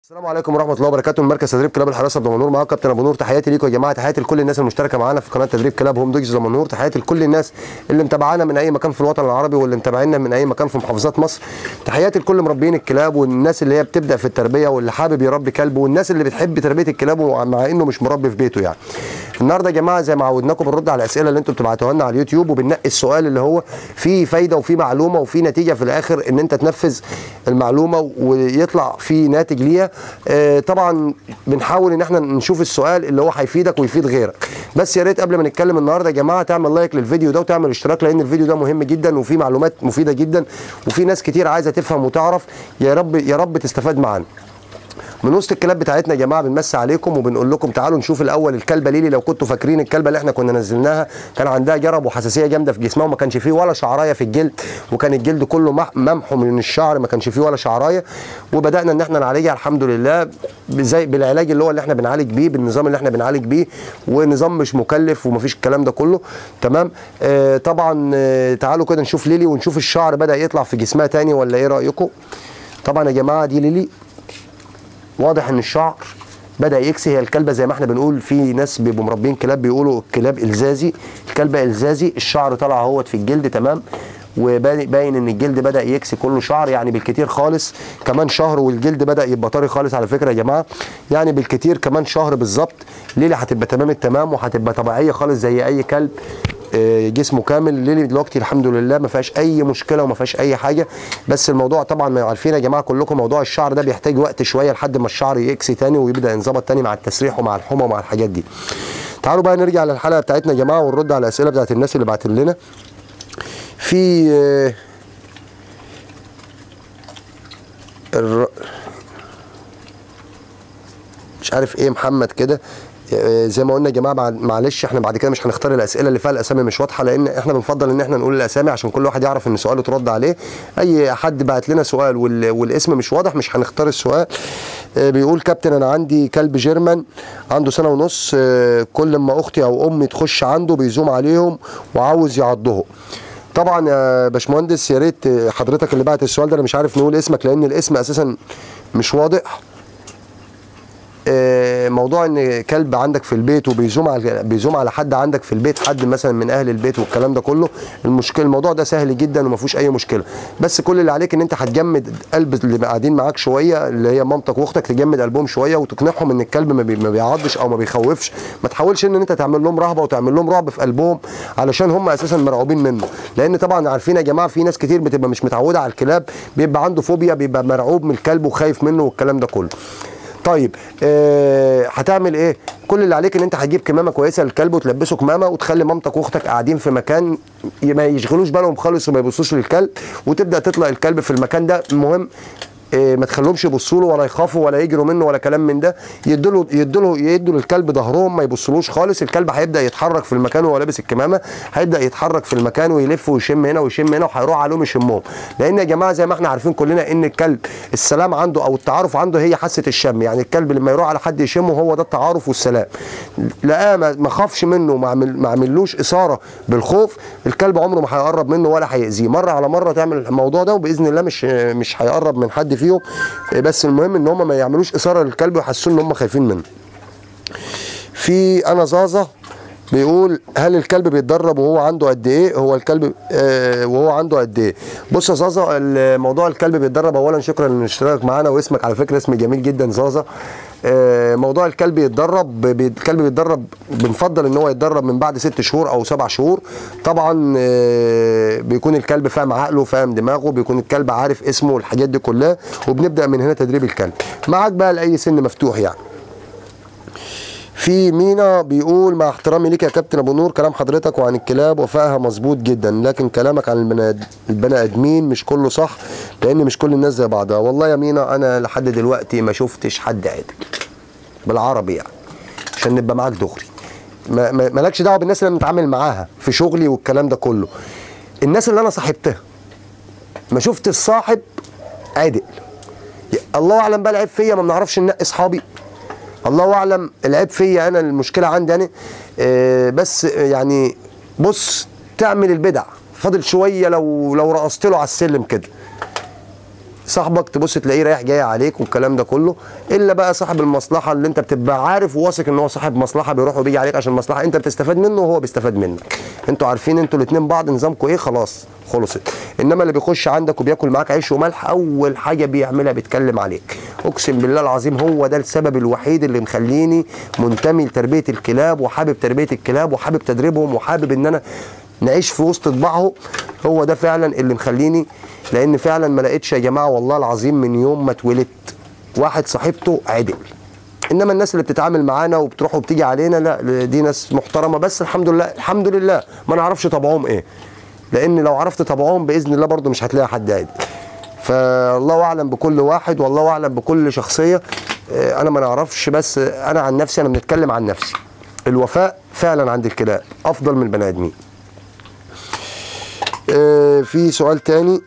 السلام عليكم ورحمه الله وبركاته من مركز تدريب كلاب الحراسه بدمنهور معاكم كابتن ابو نور تحياتي ليكم يا جماعه تحياتي لكل الناس المشتركه معانا في قناه تدريب كلاب هوم دوجز دمنهور تحياتي لكل الناس اللي متابعانا من اي مكان في الوطن العربي واللي متابعينا من اي مكان في محافظات مصر تحياتي لكل مربيين الكلاب والناس اللي هي بتبدا في التربيه واللي حابب يربي كلب والناس اللي بتحب تربيه الكلاب مع انه مش مربي في بيته يعني النهارده يا جماعه زي ما عودناكم بنرد على الاسئله اللي انتم بتبعتوها لنا على اليوتيوب وبننقي السؤال اللي هو فيه فايده وفيه معلومه وفيه نتيجه في الاخر ان انت تنفذ المعلومه ويطلع فيه ناتج ليها آه طبعا بنحاول ان احنا نشوف السؤال اللي هو هيفيدك ويفيد غيرك بس يا ريت قبل ما نتكلم النهارده يا جماعه تعمل لايك للفيديو ده وتعمل اشتراك لان الفيديو ده مهم جدا وفيه معلومات مفيده جدا وفي ناس كتير عايزه تفهم وتعرف يا رب يا رب تستفاد معانا من وسط الكلاب بتاعتنا يا جماعه بنمسي عليكم وبنقول لكم تعالوا نشوف الاول الكلبه ليلي لو كنتوا فاكرين الكلبه اللي احنا كنا نزلناها كان عندها جرب وحساسيه جامده في جسمها وما كانش فيه ولا شعرايه في الجلد وكان الجلد كله ممحو من الشعر ما كانش فيه ولا شعرايه وبدانا ان احنا نعالجها الحمد لله زي بالعلاج اللي هو اللي احنا بنعالج بيه بالنظام اللي احنا بنعالج بيه ونظام مش مكلف ومفيش الكلام ده كله تمام آه طبعا آه تعالوا كده نشوف ليلي ونشوف الشعر بدا يطلع في جسمها تاني ولا ايه رايكم طبعا يا جماعه دي ليلي واضح ان الشعر بدا يكسي هي الكلبه زي ما احنا بنقول في ناس بيبقوا مربين كلاب بيقولوا الكلاب الزازي الكلبه الزازي الشعر طالع اهوت في الجلد تمام وباين ان الجلد بدا يكسي كله شعر يعني بالكتير خالص كمان شهر والجلد بدا يبقى طري خالص على فكره يا جماعه يعني بالكتير كمان شهر بالظبط ليلي هتبقى تمام التمام وهتبقى طبيعيه خالص زي اي كلب جسمه كامل ليلي دلوقتي الحمد لله ما فيهاش اي مشكله وما فيهاش اي حاجه بس الموضوع طبعا ما عارفين يا جماعه كلكم موضوع الشعر ده بيحتاج وقت شويه لحد ما الشعر يكسي تاني ويبدا ينظبط تاني مع التسريح ومع الحمى ومع الحاجات دي تعالوا بقى نرجع للحلقه بتاعتنا يا جماعه ونرد على الاسئله بتاعت الناس اللي بعتت لنا في الر... مش عارف ايه محمد كده زي ما قلنا يا جماعه معلش احنا بعد كده مش هنختار الاسئله اللي فيها الاسامي مش واضحه لان احنا بنفضل ان احنا نقول الاسامي عشان كل واحد يعرف ان سؤاله ترد عليه اي حد بعت لنا سؤال والاسم مش واضح مش هنختار السؤال بيقول كابتن انا عندي كلب جيرمان عنده سنه ونص كل ما اختي او امي تخش عنده بيزوم عليهم وعاوز يعضهم طبعا يا باشمهندس يا ريت حضرتك اللي بعت السؤال ده انا مش عارف نقول اسمك لان الاسم اساسا مش واضح موضوع ان كلب عندك في البيت وبيزوم على بيزوم على حد عندك في البيت حد مثلا من اهل البيت والكلام ده كله المشكله الموضوع ده سهل جدا وما فيهوش اي مشكله بس كل اللي عليك ان انت هتجمد قلب اللي قاعدين معاك شويه اللي هي مامتك واختك تجمد قلبهم شويه وتقنعهم ان الكلب ما, بي ما بيعضش او ما بيخوفش ما تحاولش ان انت تعمل لهم رهبه وتعمل لهم رعب في قلبهم علشان هم اساسا مرعوبين منه لان طبعا عارفين يا جماعه في ناس كتير بتبقى مش متعوده على الكلاب بيبقى عنده فوبيا بيبقى مرعوب من الكلب وخايف منه والكلام ده كله طيب آه هتعمل ايه كل اللي عليك ان انت هتجيب كمامه كويسه للكلب وتلبسه كمامه وتخلي مامتك واختك قاعدين في مكان ما يشغلوش بالهم خالص وما يبصوش للكلب وتبدا تطلق الكلب في المكان ده المهم إيه ما تخليهمش يبصوا له ولا يخافوا ولا يجروا منه ولا كلام من ده يدوا له يدوا له يدوا للكلب ظهرهم ما يبصلوش خالص الكلب هيبدا يتحرك في المكان وهو لابس الكمامه هيبدا يتحرك في المكان ويلف ويشم هنا ويشم هنا وهيروح عليهم يشمهم لان يا جماعه زي ما احنا عارفين كلنا ان الكلب السلام عنده او التعارف عنده هي حاسه الشم يعني الكلب لما يروح على حد يشمه هو ده التعارف والسلام لقاه ما خافش منه ما عملوش اثاره بالخوف الكلب عمره ما هيقرب منه ولا هيأذيه مره على مره تعمل الموضوع ده وباذن الله مش مش هيقرب من حد فيهم بس المهم ان هم ما يعملوش اثاره للكلب ويحسسوه ان هم خايفين منه في انا زازا بيقول هل الكلب بيتدرب وهو عنده قد ايه هو الكلب آه وهو عنده قد ايه بص يا زازا موضوع الكلب بيتدرب اولا شكرا لاشتراكك معانا واسمك على فكره اسم جميل جدا زازا آه موضوع الكلب يتدرب الكلب بيتدرب بنفضل ان هو يتدرب من بعد ست شهور او سبع شهور طبعا آه بيكون الكلب فاهم عقله فاهم دماغه بيكون الكلب عارف اسمه والحاجات دي كلها وبنبدا من هنا تدريب الكلب معاك بقى لاي سن مفتوح يعني في مينا بيقول مع احترامي ليك يا كابتن ابو نور كلام حضرتك وعن الكلاب وفائها مظبوط جدا لكن كلامك عن البني ادمين مش كله صح لان مش كل الناس زي بعضها والله يا مينا انا لحد دلوقتي ما شفتش حد عادل بالعربي يعني عشان نبقى معاك دغري مالكش دعوه بالناس اللي بنتعامل معاها في شغلي والكلام ده كله الناس اللي انا صاحبتها ما شفت الصاحب عادل الله اعلم بقى العيب فيا ما بنعرفش ننقي اصحابي الله اعلم العيب فيا انا المشكله عندي انا آه بس يعني بص تعمل البدع فاضل شويه لو لو رقصت له على السلم كده صاحبك تبص تلاقيه رايح جاي عليك والكلام ده كله الا بقى صاحب المصلحه اللي انت بتبقى عارف وواثق ان هو صاحب مصلحه بيروح وبيجي عليك عشان مصلحه انت بتستفاد منه وهو بيستفاد منك انتوا عارفين انتوا الاثنين بعض نظامكم ايه خلاص خلصت انما اللي بيخش عندك وبياكل معاك عيش وملح اول حاجه بيعملها بيتكلم عليك اقسم بالله العظيم هو ده السبب الوحيد اللي مخليني منتمي لتربيه الكلاب وحابب تربيه الكلاب وحابب تدريبهم وحابب ان انا نعيش في وسط طباعه هو ده فعلا اللي مخليني لان فعلا ما لقيتش يا جماعه والله العظيم من يوم ما اتولدت واحد صاحبته عدل انما الناس اللي بتتعامل معانا وبتروح وبتيجي علينا لا دي ناس محترمه بس الحمد لله الحمد لله ما نعرفش طبعهم ايه لان لو عرفت طبعهم باذن الله برضو مش هتلاقي حد عادي فالله اعلم بكل واحد والله اعلم بكل شخصيه آه، انا ما نعرفش بس انا عن نفسي انا بنتكلم عن نفسي الوفاء فعلا عند الكلاب افضل من البني ادمين آه، في سؤال تاني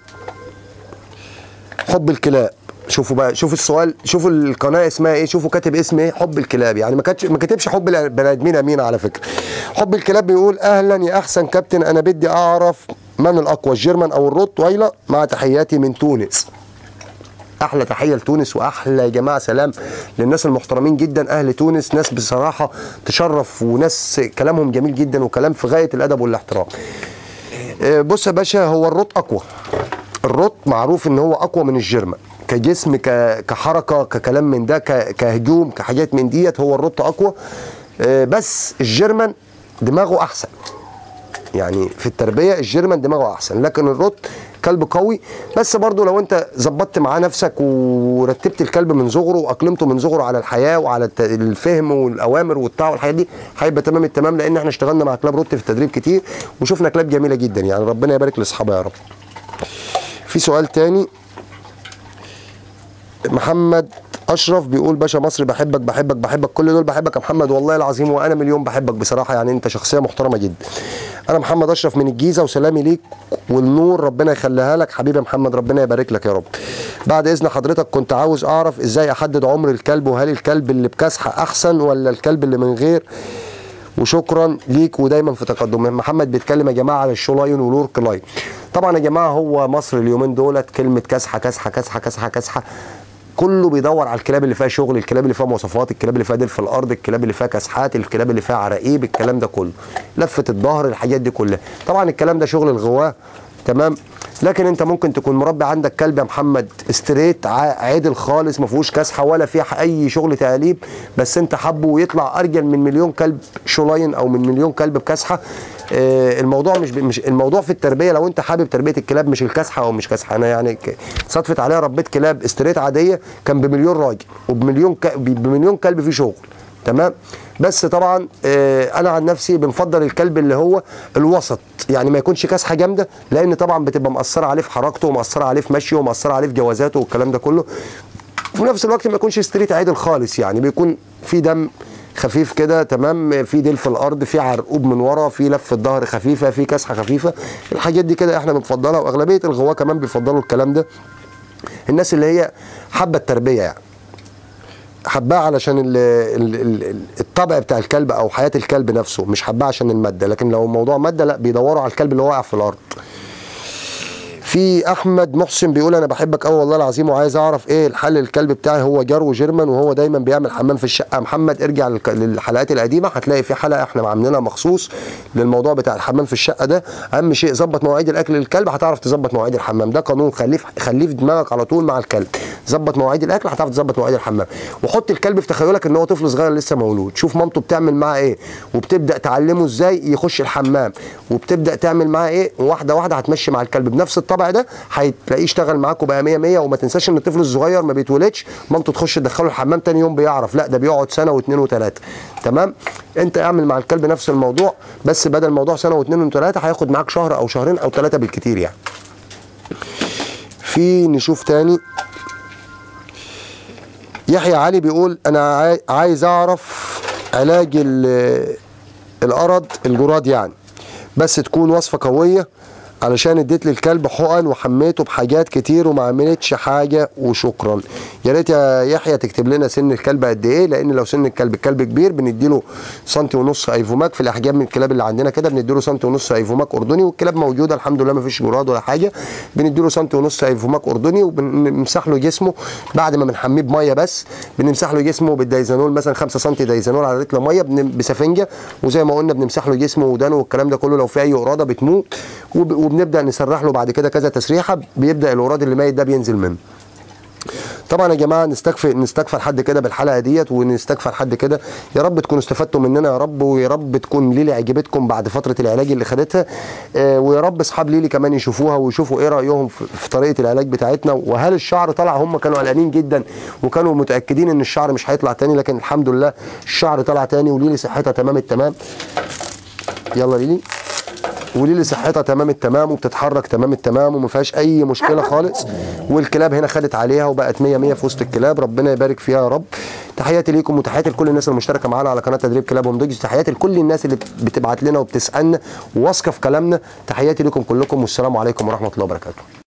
حب الكلاب شوفوا بقى شوفوا السؤال شوفوا القناه اسمها ايه شوفوا كاتب اسم ايه حب الكلاب يعني ما كاتش ما كاتبش حب البني ادمين امين على فكره حب الكلاب بيقول اهلا يا احسن كابتن انا بدي اعرف من الاقوى الجيرمان او الروت وايلا مع تحياتي من تونس احلى تحيه لتونس واحلى يا جماعه سلام للناس المحترمين جدا اهل تونس ناس بصراحه تشرف وناس كلامهم جميل جدا وكلام في غايه الادب والاحترام آه، بص يا باشا هو الروت اقوى الروت معروف ان هو اقوى من الجيرمان كجسم ك- كحركه ككلام من ده ك- كهجوم كحاجات من ديت هو الروت اقوى آه، بس الجيرمان دماغه احسن يعني في التربيه الجيرمان دماغه احسن لكن الروت كلب قوي بس برضو لو انت ظبطت معاه نفسك ورتبت الكلب من صغره واقلمته من صغره على الحياه وعلى الت- الفهم والاوامر والطاعه والحاجات دي هيبقى تمام التمام لان احنا اشتغلنا مع كلاب روت في التدريب كتير وشفنا كلاب جميله جدا يعني ربنا يبارك لاصحابها يا رب في سؤال تاني محمد اشرف بيقول باشا مصر بحبك بحبك بحبك كل دول بحبك يا محمد والله العظيم وانا مليون بحبك بصراحه يعني انت شخصيه محترمه جدا انا محمد اشرف من الجيزه وسلامي ليك والنور ربنا يخليها لك حبيبي يا محمد ربنا يبارك لك يا رب بعد اذن حضرتك كنت عاوز اعرف ازاي احدد عمر الكلب وهل الكلب اللي بكسحه احسن ولا الكلب اللي من غير وشكرا ليك ودايما في تقدم محمد بيتكلم يا جماعه على الشو لاين والورك لاين طبعا يا جماعه هو مصر اليومين دولت كلمه كسحه كسحه كسحه كسحه كسحه كله بيدور على الكلاب اللي فيها شغل الكلاب اللي فيها مواصفات الكلاب اللي فيها ديل في الارض الكلاب اللي فيها كسحات الكلاب اللي فيها عراقيب الكلام ده كله لفه الظهر الحاجات دي كلها طبعا الكلام ده شغل الغواه تمام لكن انت ممكن تكون مربي عندك كلب يا محمد ستريت ع- عادل خالص ما فيهوش كسحه ولا فيه اي شغل تقاليب بس انت حبه ويطلع ارجل من مليون كلب شولاين او من مليون كلب بكسحه آه، الموضوع مش ب- مش الموضوع في التربيه لو انت حابب تربيه الكلاب مش الكسحه او مش كسحه انا يعني ك- صدفت عليها ربيت كلاب ستريت عاديه كان بمليون راجل وبمليون ك... بمليون كلب فيه شغل تمام بس طبعا آه، انا عن نفسي بنفضل الكلب اللي هو الوسط يعني ما يكونش كاسحه جامده لان طبعا بتبقى مأثره عليه في حركته ومأثره عليه في مشيه ومأثره عليه في جوازاته والكلام ده كله وفي نفس الوقت ما يكونش ستريت عادل خالص يعني بيكون في دم خفيف كده تمام في ديل في الارض في عرقوب من ورا في لفه ظهر خفيفه في كسحه خفيفه الحاجات دي كده احنا بنفضلها واغلبيه الغواه كمان بيفضلوا الكلام ده الناس اللي هي حابه التربيه يعني حباه علشان ال ال ال الطبع بتاع الكلب او حياه الكلب نفسه مش حباه عشان الماده لكن لو الموضوع ماده لا بيدوروا على الكلب اللي واقع في الارض في احمد محسن بيقول انا بحبك قوي والله العظيم وعايز اعرف ايه الحل الكلب بتاعي هو جرو جيرمان وهو دايما بيعمل حمام في الشقه محمد ارجع للك- للحلقات القديمه هتلاقي في حلقه احنا عاملينها مخصوص للموضوع بتاع الحمام في الشقه ده اهم شيء ظبط مواعيد الاكل للكلب هتعرف تظبط مواعيد الحمام ده قانون خليه في- خليه في دماغك على طول مع الكلب ظبط مواعيد الاكل هتعرف تظبط مواعيد الحمام وحط الكلب في تخيلك ان هو طفل صغير لسه مولود شوف مامته بتعمل معاه ايه وبتبدا تعلمه ازاي يخش الحمام وبتبدا تعمل معاه ايه واحده واحده هتمشي مع الكلب بنفس الطبع ده هتلاقيه اشتغل معاك وبقى 100 100 وما تنساش ان الطفل الصغير ما بيتولدش مامته تخش تدخله الحمام تاني يوم بيعرف لا ده بيقعد سنه واثنين وثلاثه تمام انت اعمل مع الكلب نفس الموضوع بس بدل الموضوع سنه واثنين وثلاثه هياخد معاك شهر او شهرين او ثلاثه بالكتير يعني في نشوف تاني يحيى علي بيقول انا عاي- عايز اعرف علاج ال- القرض الجراد يعني بس تكون وصفه قويه علشان اديت للكلب حقن وحميته بحاجات كتير وما عملتش حاجه وشكرا يا ريت يا يحيى تكتب لنا سن الكلب قد ايه لان لو سن الكلب الكلب كبير بنديله سنتي ونص ايفوماك في الاحجام من الكلاب اللي عندنا كده بنديله سنتي ونص ايفوماك اردني والكلاب موجوده الحمد لله ما فيش جراد ولا حاجه بنديله سنتي ونص ايفوماك اردني وبنمسح له جسمه بعد ما بنحميه بميه بس بنمسح له جسمه بالدايزانول مثلا 5 سم دايزانول على لتر ميه بن- بسفنجه وزي ما قلنا بنمسح له جسمه ودانه والكلام ده كله لو في اي قراده بتموت وب- وبنبدا نسرح له بعد كده كذا تسريحه بيبدا القراد اللي ميت ده بينزل منه طبعا يا جماعه نستكفي نستكفى لحد كده بالحلقه ديت ونستكفى لحد كده يا رب تكونوا استفدتوا مننا يا رب ويا رب تكون ليلي عجبتكم بعد فتره العلاج اللي خدتها آه ويا رب اصحاب ليلي كمان يشوفوها ويشوفوا ايه رايهم في في طريقه العلاج بتاعتنا وهل الشعر طلع هم كانوا قلقانين جدا وكانوا متاكدين ان الشعر مش هيطلع تاني لكن الحمد لله الشعر طلع تاني وليلي صحتها تمام التمام يلا ليلي وليلي صحتها تمام التمام وبتتحرك تمام التمام وما فيهاش اي مشكله خالص والكلاب هنا خدت عليها وبقت 100 100 في وسط الكلاب ربنا يبارك فيها يا رب تحياتي ليكم وتحياتي لكل الناس المشتركه معانا على قناه تدريب كلاب ومدوجز تحياتي لكل الناس اللي بتبعت لنا وبتسالنا وواثقه في كلامنا تحياتي لكم كلكم والسلام عليكم ورحمه الله وبركاته